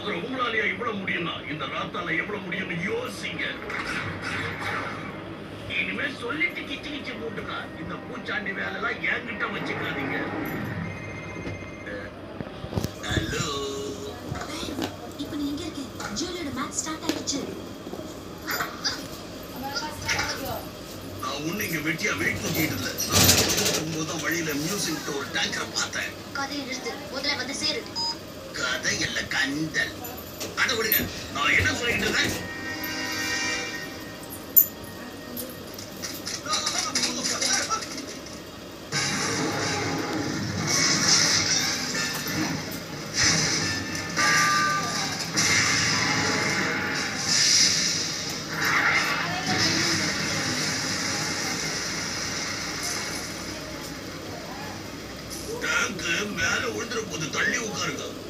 போகிற உங்களாலேயே இவ்வளவு முடியும்னா இந்த ராத்தால எவ்வளவு முடியும்னு யோசிங்க இனிமே சொல்லிட்டு கிச்சு கிச்சு போட்டுக்கா இந்த பூச்சாண்டி வேலை எல்லாம் என்கிட்ட வச்சுக்காதீங்க ஹலோ இப்போ நீ எங்க இருக்க ஜூலியோட மேட்ச் ஸ்டார்ட் ஆயிடுச்சு நான் ஒண்ணு இங்க வெட்டியா வெயிட் பண்ணிட்டு இல்ல போகும்போது வழியில மியூசிக் ஒரு டேங்கரை பார்த்தேன் கதையை நிறுத்து முதல்ல வந்து சேரு கதை இல்ல கந்தல் அட விடுங்க நான் என்ன சொல்லிட்டு இருந்தேன் டேங்க் மேல விழுந்துற போது தள்ளி உட்காருங்க